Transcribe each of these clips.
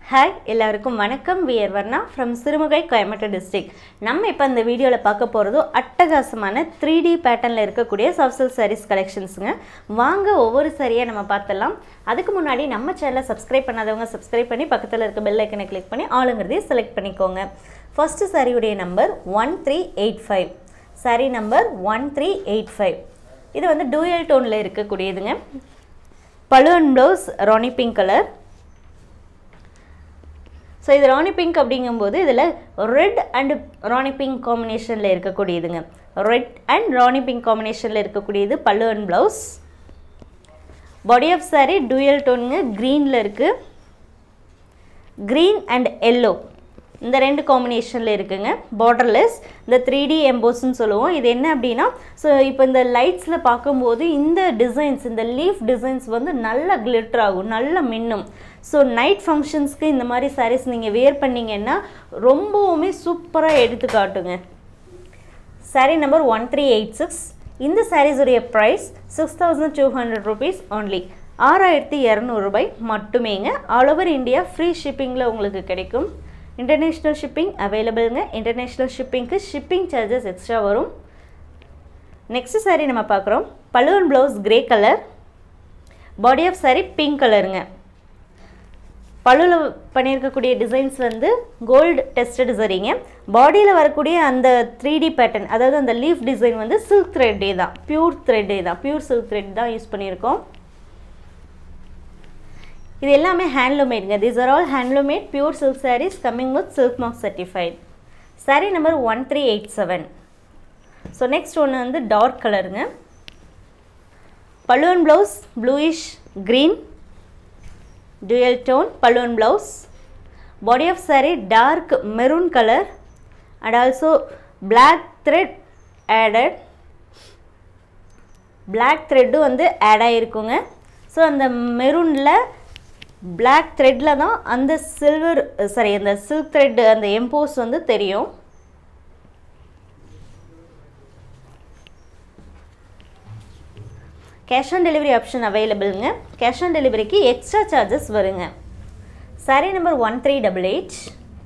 hi எல்லாருக்கும் வணக்கம் we're Varna from Sirumugai Coimbatore district நம்ம இப்போ இந்த வீடியோவில் பார்க்க போகிறது அட்டகாசமான த்ரீ டி பேட்டர்னில் இருக்கக்கூடிய சாஃப்ட் சாரீஸ் கலெக்ஷன்ஸுங்க வாங்க ஒவ்வொரு சாரியாக நம்ம பார்த்துடலாம் அதுக்கு முன்னாடி நம்ம சேனலை சப்ஸ்கிரைப் பண்ணாதவங்க சப்ஸ்கிரைப் பண்ணி பக்கத்தில் இருக்க பெல் ஐக்கனை கிளிக் பண்ணி ஆளுங்கிறதையும் செலக்ட் பண்ணிக்கோங்க ஃபஸ்ட்டு சாரியுடைய number one three eight five sorry number one three eight five இது வந்து டூயல் டோனில் இருக்கக்கூடியதுங்க balloon blouse Rani pink colour so இது ராணி பிங்க் அப்படிங்கும்போது இதில் ரெட் அண்ட் ராணி பிங்க் காம்பினேஷனில் இருக்கக்கூடியதுங்க ரெட் அண்ட் ராணி பிங்க் காம்பினேஷனில் இருக்கக்கூடியது pallu and blouse body of sari dual டோனுங்க க்ரீனில் இருக்குது க்ரீன் அண்ட் எல்லோ இந்த ரெண்டு காம்பினேஷனில் இருக்குங்க பார்டர்லெஸ் இந்த த்ரீ டி எம்போஸ்ன்னு சொல்லுவோம் இது என்ன அப்படின்னா ஸோ இப்போ இந்த லைட்ஸில் பார்க்கும்போது இந்த டிசைன்ஸ் இந்த லீஃப் டிசைன்ஸ் வந்து நல்ல கிளிட்டர் ஆகும் நல்ல மின்னும் ஸோ நைட் ஃபங்க்ஷன்ஸ்க்கு இந்த மாதிரி சாரீஸ் நீங்கள் வேர் பண்ணிங்கன்னா ரொம்பவுமே சூப்பராக எடுத்து காட்டுங்க sari number one three eight six இந்த சாரீஸுடைய price six thousand two hundred rupees only ஆறாயிரத்தி இரநூறுபாய் மட்டுமேங்க ஆல் ஓவர் இந்தியா ஃப்ரீ ஷிப்பிங்கில் உங்களுக்கு கிடைக்கும் இன்டர்நேஷ்னல் ஷிப்பிங் அவைலபிளுங்க இன்டர்நேஷ்னல் ஷிப்பிங்க்கு ஷிப்பிங் சார்ஜஸ் எக்ஸ்ட்ரா வரும் நெக்ஸ்ட் சாரீ நம்ம பார்க்குறோம் balloon blouse grey colour body of sari pink கலருங்க பழுவில் பண்ணியிருக்கக்கூடிய டிசைன்ஸ் வந்து கோல்டு டெஸ்டட் சரிங்க பாடியில் வரக்கூடிய அந்த த்ரீ டி பேட்டர்ன் அதாவது அந்த லீஃப் டிசைன் வந்து சில்க் த்ரெட்டே தான் பியூர் த்ரெட்டே தான் பியூர் சில்க் த்ரெட் தான் யூஸ் பண்ணியிருக்கோம் இது எல்லாமே ஹேண்ட்லூமேடுங்க these are all handloomed pure silk saris coming with silk mark certified sari number one three eight seven so next ஒன்று வந்து டார்க் கலருங்க balloon blouse bluish green dual tone balloon blouse body of saree dark maroon color and also black thread added black thread வந்து add ஆகிருக்குங்க so அந்த மெரூனில் black த்ரெட்டில் தான் அந்த சில்வர் சாரி அந்த சில்க் த்ரெட் அந்த எம்போஸ் வந்து தெரியும் கேஷ் ஆன் டெலிவரி ஆப்ஷன் அவைலபிளுங்க கேஷ் ஆன் டெலிவரிக்கு எக்ஸ்ட்ரா சார்ஜஸ் வருங்க sari number one three double eight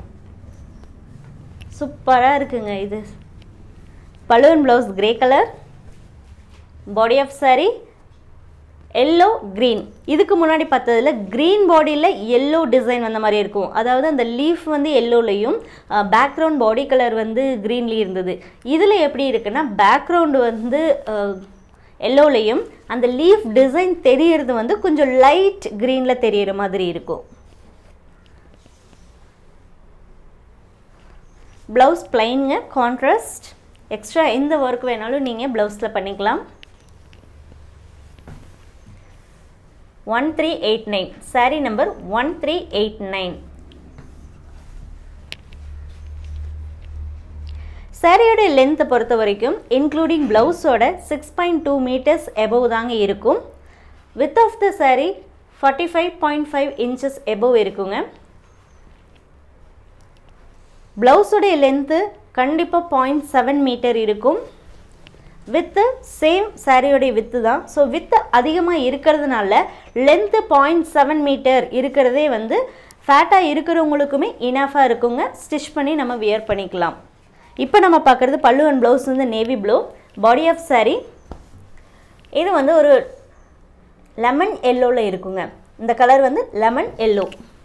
சூப்பராக இருக்குங்க இது balloon blouse grey colour body of sari yellow green இதுக்கு முன்னாடி பார்த்ததில் க்ரீன் பாடியில் எல்லோ டிசைன் வந்த மாதிரி இருக்கும் அதாவது அந்த லீஃப் வந்து எல்லோலையும் பேக்ரவுண்ட் பாடி கலர் வந்து க்ரீன்லேயும் இருந்தது இதில் எப்படி இருக்குன்னா பேக்ரவுண்டு வந்து எல்லோலையும் அந்த லீஃப் டிசைன் தெரியறது வந்து கொஞ்சம் லைட் க்ரீனில் தெரியிற மாதிரி இருக்கும் ப்ளவுஸ் பிளைனுங்க கான்ட்ராஸ்ட் எக்ஸ்ட்ரா எந்த ஒர்க் வேணாலும் நீங்கள் ப்ளவுஸில் பண்ணிக்கலாம் one three eight nine sari number one three eight nine சாரியோட லென்த்தை பொறுத்த வரைக்கும் இன்க்ளூடிங் ப்ளவுஸோட six point two metres above தாங்க இருக்கும் width of the sari forty five point five inches above இருக்குங்க ப்ளவுஸோடைய லென்த்து கண்டிப்பாக பாயிண்ட் செவன் மீட்டர் இருக்கும் வித்து சேம் சாரியோடைய வித்து தான் ஸோ வித்து அதிகமாக இருக்கிறதுனால லென்த்து பாயிண்ட் செவன் மீட்டர் இருக்கிறதே வந்து ஃபேட்டாக இருக்கிறவங்களுக்குமே இனஃபாக இருக்குங்க ஸ்டிச் பண்ணி நம்ம வியர் பண்ணிக்கலாம் இப்போ நம்ம பார்க்குறது பல்லு அண்ட் ப்ளவுஸ் வந்து navy blue body of sari இது வந்து ஒரு லெமன் எல்லோவில் இருக்குங்க இந்த கலர் வந்து lemon yellow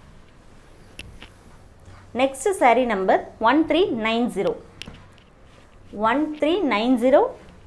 next sari number one three nine zero one three nine zero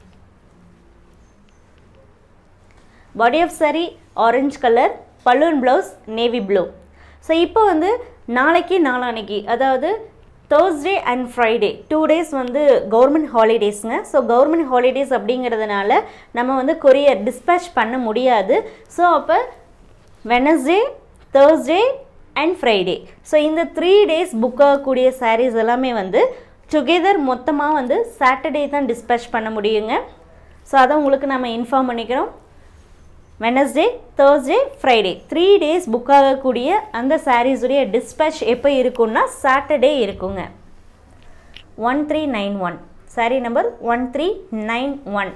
body of sari orange colour balloon blouse navy blue so இப்போ வந்து நாளைக்கு நாளானைக்கு அதாவது Thursday and Friday two days வந்து கவர்மெண்ட் ஹாலிடேஸுங்க ஸோ கவர்மெண்ட் ஹாலிடேஸ் அப்படிங்கிறதுனால நம்ம வந்து கொரியர் டிஸ்பேச் பண்ண முடியாது ஸோ அப்போ Wednesday Thursday and Friday so இந்த த்ரீ டேஸ் புக் ஆகக்கூடிய சாரீஸ் எல்லாமே வந்து டுகெதர் மொத்தமாக வந்து சாட்டர்டே தான் டிஸ்பேச் பண்ண முடியுங்க ஸோ அதை உங்களுக்கு நம்ம இன்ஃபார்ம் பண்ணிக்கிறோம் Wednesday Thursday Friday three days book ஆகக்கூடிய அந்த சாரீஸுடைய டிஸ்பேச் எப்போ இருக்குன்னா சாட்டர்டே இருக்குங்க one three nine one sari number one three nine one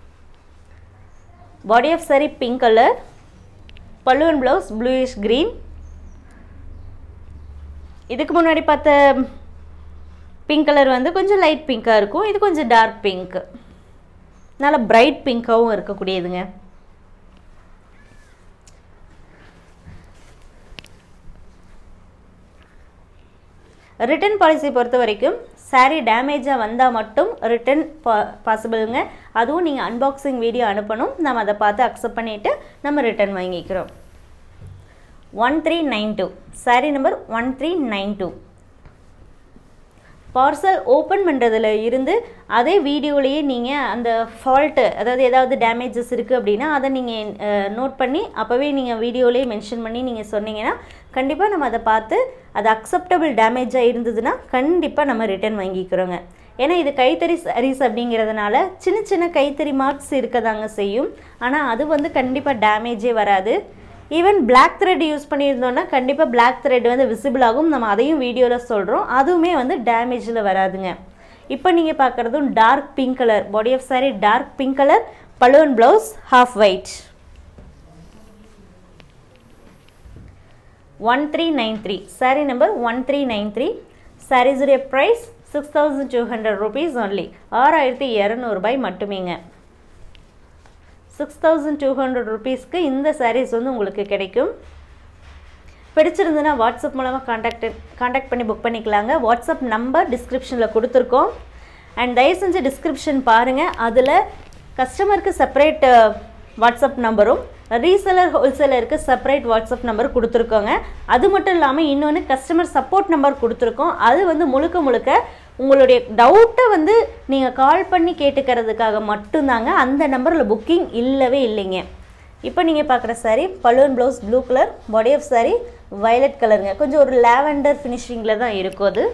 body of sari pink colour பல்லுவன் ப்ளவுஸ் ப்ளூயிஷ் க்ரீன் இதுக்கு முன்னாடி பார்த்த பிங்க் கலர் வந்து கொஞ்சம் லைட் பிங்க்காக இருக்கும் இது கொஞ்சம் டார்க் பிங்க் நல்ல பிரைட் பிங்க்காகவும் இருக்கக்கூடியதுங்க ரிட்டர்ன் பாலிசி பொறுத்த வரைக்கும் சாரீ டேமேஜாக வந்தால் மட்டும் ரிட்டர்ன் பா பாசிபிளுங்க அதுவும் நீங்கள் அன்பாக்சிங் வீடியோ அனுப்பணும் நம்ம அதை பார்த்து அக்செப்ட் பண்ணிவிட்டு நம்ம ரிட்டர்ன் வாங்கிக்கிறோம் one three nine two sari number one three nine two parcel open பண்ணுறதுல இருந்து அதே வீடியோலேயே நீங்கள் அந்த ஃபால்ட்டு அதாவது ஏதாவது டேமேஜஸ் இருக்குது அப்படின்னா அதை நீங்கள் நோட் பண்ணி அப்போவே நீங்கள் வீடியோலேயே மென்ஷன் பண்ணி நீங்கள் சொன்னீங்கன்னா கண்டிப்பாக நம்ம அதை பார்த்து அது அக்செப்டபிள் டேமேஜாக இருந்ததுன்னா கண்டிப்பாக நம்ம ரிட்டர்ன் வாங்கிக்கிறோங்க ஏன்னா இது கைத்தறி சாரீஸ் அப்படிங்கிறதுனால சின்ன சின்ன கைத்தறி மார்க்ஸ் இருக்க தாங்க செய்யும் ஆனால் அது வந்து கண்டிப்பாக டேமேஜே வராது ஈவன் பிளாக் த்ரெட் யூஸ் பண்ணியிருந்தோன்னா கண்டிப்பாக பிளாக் த்ரெட் வந்து விசிபிள் ஆகும் நம்ம அதையும் வீடியோவில் சொல்கிறோம் அதுவுமே வந்து டேமேஜில் வராதுங்க இப்போ நீங்கள் பார்க்குறதும் dark pink colour body of sari dark pink colour balloon blouse half white one three nine three sari number one three nine three சாரீஸுடைய price six thousand two hundred rupees only ஆறாயிரத்தி இரநூறுபாய் மட்டுமேங்க சிக்ஸ் தௌசண்ட் டூ ஹண்ட்ரட் ருபீஸ்க்கு இந்த சாரீஸ் வந்து உங்களுக்கு கிடைக்கும் பிடிச்சிருந்துன்னா வாட்ஸ்அப் மூலமாக காண்டாக்ட் காண்டாக்ட் பண்ணி புக் பண்ணிக்கலாங்க வாட்ஸ்அப் நம்பர் டிஸ்கிரிப்ஷனில் கொடுத்துருக்கோம் அண்ட் தயவு செஞ்சு டிஸ்கிரிப்ஷன் பாருங்கள் அதில் கஸ்டமருக்கு செப்பரேட் வாட்ஸ்அப் நம்பரும் ரீசெலர் ஹோல்சேலருக்கு செப்பரேட் வாட்ஸ்அப் நம்பர் கொடுத்துருக்கோங்க அது மட்டும் இல்லாமல் இன்னொன்று கஸ்டமர் சப்போர்ட் நம்பர் கொடுத்துருக்கோம் அது வந்து முழுக்க முழுக்க உங்களுடைய டவுட்டை வந்து நீங்கள் கால் பண்ணி கேட்டுக்கிறதுக்காக மட்டும்தாங்க அந்த நம்பரில் புக்கிங் இல்லவே இல்லைங்க இப்போ நீங்கள் பார்க்குற sari balloon blouse blue colour body of sari violet கலருங்க கொஞ்சம் ஒரு லாவெண்டர் ஃபினிஷிங்கில் தான் இருக்கும் அது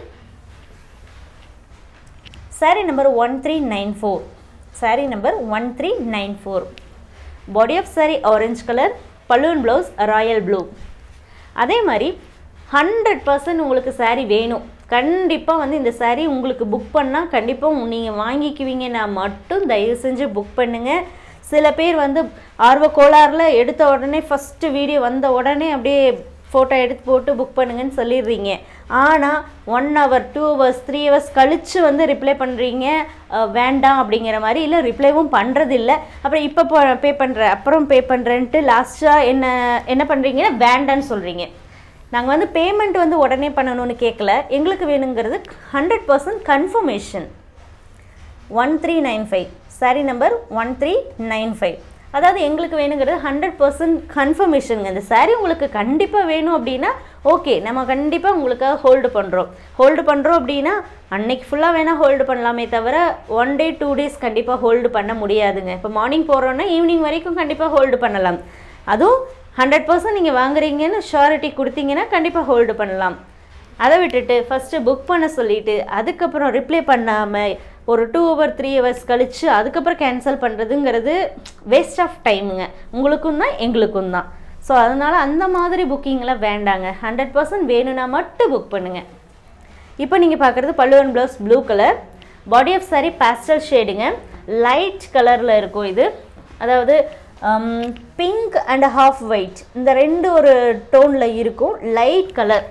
sari number one three nine four sari number one three nine four body of sari orange colour balloon blouse royal blue அதே மாதிரி ஹண்ட்ரட் பர்சன்ட் உங்களுக்கு சாரீ வேணும் கண்டிப்பாக வந்து இந்த சாரீ உங்களுக்கு புக் பண்ணால் கண்டிப்பாக நீங்கள் வாங்கிக்குவீங்கன்னா மட்டும் தயவு செஞ்சு புக் பண்ணுங்கள் சில பேர் வந்து ஆர்வ கோளாறில் எடுத்த உடனே ஃபஸ்ட்டு வீடியோ வந்த உடனே அப்படியே ஃபோட்டோ எடுத்து போட்டு புக் பண்ணுங்கன்னு சொல்லிடுறீங்க ஆனால் one hour two hours three hours கழித்து வந்து ரிப்ளை பண்ணுறீங்க வேண்டாம் அப்படிங்கிற மாதிரி இல்லை ரிப்ளைவும் பண்ணுறதில்ல அப்புறம் இப்போ பே பண்ணுறேன் அப்புறம் பே பண்ணுறேன்ட்டு லாஸ்ட்டாக என்ன என்ன பண்ணுறீங்கன்னா வேண்டான்னு சொல்கிறீங்க நாங்கள் வந்து பேமெண்ட் வந்து உடனே பண்ணணும்னு கேட்கல எங்களுக்கு வேணுங்கிறது hundred percent confirmation one three nine five sorry number one three nine five அதாவது எங்களுக்கு வேணுங்கிறது ஹண்ட்ரட் பர்சன்ட் கன்ஃபர்மேஷனுங்க இந்த சாரீ உங்களுக்கு கண்டிப்பாக வேணும் அப்படின்னா ஓகே நம்ம கண்டிப்பாக உங்களுக்காக ஹோல்டு பண்ணுறோம் ஹோல்டு பண்ணுறோம் அப்படின்னா அன்னைக்கு ஃபுல்லாக வேணால் ஹோல்டு பண்ணலாமே தவிர ஒன் டே டூ டேஸ் கண்டிப்பாக ஹோல்டு பண்ண முடியாதுங்க இப்போ மார்னிங் போகிறோன்னா ஈவினிங் வரைக்கும் கண்டிப்பாக ஹோல்டு பண்ணலாம் அதுவும் ஹண்ட்ரட் பர்சன்ட் நீங்கள் வாங்குறீங்கன்னு ஷூரிட்டி கொடுத்தீங்கன்னா கண்டிப்பாக ஹோல்டு பண்ணலாம் அதை விட்டுட்டு ஃபஸ்ட்டு புக் பண்ண சொல்லிவிட்டு அதுக்கப்புறம் ரிப்ளை பண்ணாமல் ஒரு டூ ஹவர் த்ரீ ஹவர்ஸ் கழித்து அதுக்கப்புறம் கேன்சல் பண்ணுறதுங்கிறது வேஸ்ட் ஆஃப் டைமுங்க உங்களுக்கும் தான் எங்களுக்கும் தான் ஸோ அதனால் அந்த மாதிரி புக்கிங்லாம் வேண்டாங்க ஹண்ட்ரட் பர்சன்ட் வேணும்னா மட்டும் புக் பண்ணுங்கள் இப்போ நீங்கள் பார்க்குறது பல்லுவன் blouse blue colour body of sari pastel ஷேடுங்க லைட் கலரில் இருக்கும் இது அதாவது பிங்க் அண்ட் ஹாஃப் ஒயிட் இந்த ரெண்டு ஒரு டோனில் இருக்கும் light colour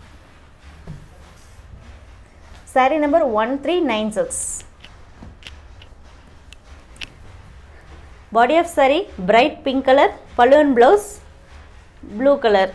sari number one three nine six body of sari bright pink colour balloon blouse blue colour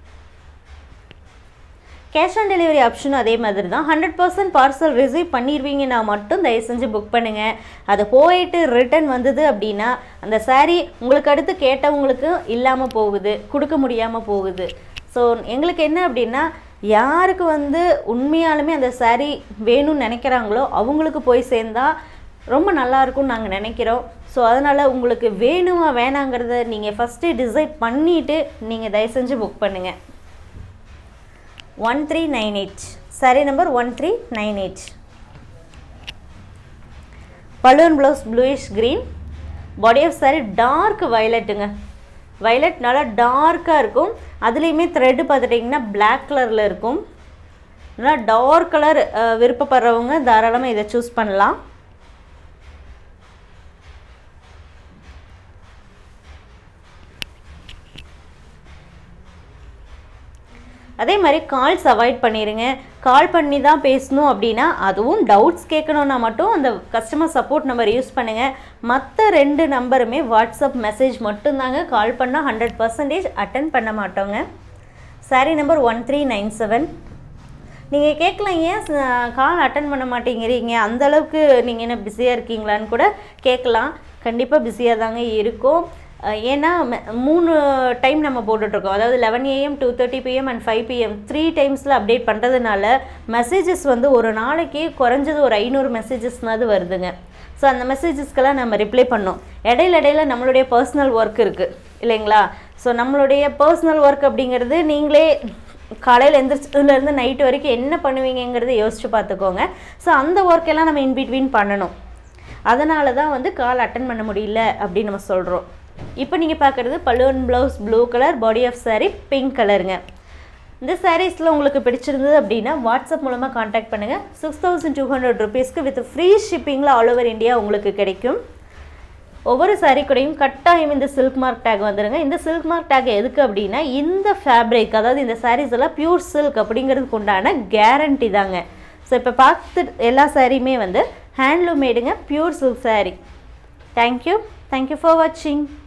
cash on delivery ஆப்ஷனும் அதே மாதிரி தான் ஹண்ட்ரட் பர்சன்ட் பார்சல் ரிசீவ் பண்ணிடுவீங்கன்னா மட்டும் தயவு செஞ்சு புக் பண்ணுங்கள் அது போயிட்டு ரிட்டன் வந்தது அப்படின்னா அந்த சாரீ உங்களுக்கு அடுத்து கேட்டவங்களுக்கு இல்லாமல் போகுது கொடுக்க முடியாமல் போகுது ஸோ எங்களுக்கு என்ன அப்படின்னா யாருக்கு வந்து உண்மையாலுமே அந்த சாரீ வேணும்னு நினைக்கிறாங்களோ அவங்களுக்கு போய் சேர்ந்தா ரொம்ப நல்லாயிருக்கும்னு நாங்கள் நினைக்கிறோம் ஸோ அதனால் உங்களுக்கு வேணுமா வேணாங்கிறத நீங்கள் ஃபஸ்ட்டு டிசைட் பண்ணிவிட்டு நீங்கள் தயவு செஞ்சு புக் பண்ணுங்கள் one three nine eight sari number one three nine eight balloon blouse bluish green body of sari dark வயலட்டுங்க வயலட் நல்லா டார்க்காக இருக்கும் அதுலேயுமே த்ரெட்டு பார்த்துட்டிங்கன்னா பிளாக் கலரில் இருக்கும் நல்லா டார்க் கலர் விருப்பப்படுறவங்க தாராளமாக இதை சூஸ் பண்ணலாம் அதே மாதிரி கால்ஸ் அவாய்ட் பண்ணிடுங்க கால் பண்ணி தான் பேசணும் அப்படின்னா அதுவும் டவுட்ஸ் கேட்கணுன்னா மட்டும் அந்த கஸ்டமர் சப்போர்ட் நம்பர் யூஸ் பண்ணுங்கள் மற்ற ரெண்டு நம்பருமே வாட்ஸ்அப் மெசேஜ் மட்டும்தாங்க கால் பண்ணால் ஹண்ட்ரட் பர்சன்டேஜ் அட்டன் பண்ண மாட்டோங்க sari number one three nine seven நீங்கள் கேட்கலாம் ஏன் கால் அட்டன் பண்ண மாட்டேங்கிறீங்க அந்த அளவுக்கு நீங்கள் என்ன பிஸியாக இருக்கீங்களான்னு கூட கேட்கலாம் கண்டிப்பாக பிஸியாக தாங்க இருக்கும் அஹ் ஏன்னா ம- மூணு டைம் நம்ம போட்டுட்ருக்கோம் அதாவது eleven AM two thirty PM and five PM three டைம்ஸில் அப்டேட் பண்ணுறதுனால மெசேஜஸ் வந்து ஒரு நாளைக்கு குறைஞ்சது ஒரு ஐநூறு மெசேஜஸ்னாவது வருதுங்க ஸோ அந்த மெசேஜஸ்க்கெல்லாம் நம்ம ரிப்ளை பண்ணோம் இடையில இடையில நம்மளுடைய பர்சனல் ஒர்க் இருக்குது இல்லைங்களா ஸோ நம்மளுடைய பர்சனல் ஒர்க் அப்படிங்கிறது நீங்களே காலையில் எந்திரிச்சதுலேருந்து நைட்டு வரைக்கும் என்ன பண்ணுவீங்கங்கிறத யோசிச்சு பார்த்துக்கோங்க ஸோ அந்த ஒர்க் எல்லாம் நம்ம இன்பிட்வீன் பண்ணணும் அதனால தான் வந்து கால் அட்டன் பண்ண முடியல அப்படின்னு நம்ம சொல்கிறோம் இப்போ நீங்கள் பார்க்குறது balloon blouse blue colour body of saree pink கலருங்க இந்த சாரீஸில் உங்களுக்கு பிடிச்சிருந்தது அப்படின்னா வாட்ஸ்அப் மூலமாக காண்டாக்ட் பண்ணுங்கள் சிக்ஸ் தௌசண்ட் டூ ஹண்ட்ரட் ருபீஸ்க்கு வித் ஃப்ரீ ஷிப்பிங்கில் ஆல் ஓவர் இந்தியா உங்களுக்கு கிடைக்கும் ஒவ்வொரு saree கூடயும் கட்டாயம் இந்த சில்க் மார்க் டேக் வந்துடுங்க இந்த சில்க் மார்க் டேக் எதுக்கு அப்படின்னா இந்த ஃபேப்ரிக் அதாவது இந்த sarees எல்லாம் பியூர் சில்க் அப்படிங்கிறதுக்கு உண்டான கேரண்டி தாங்க ஸோ இப்போ பார்த்து எல்லா சாரியுமே வந்து ஹேண்ட்லூம் மேடுங்க pure silk saree thank you thank you for வாட்சிங்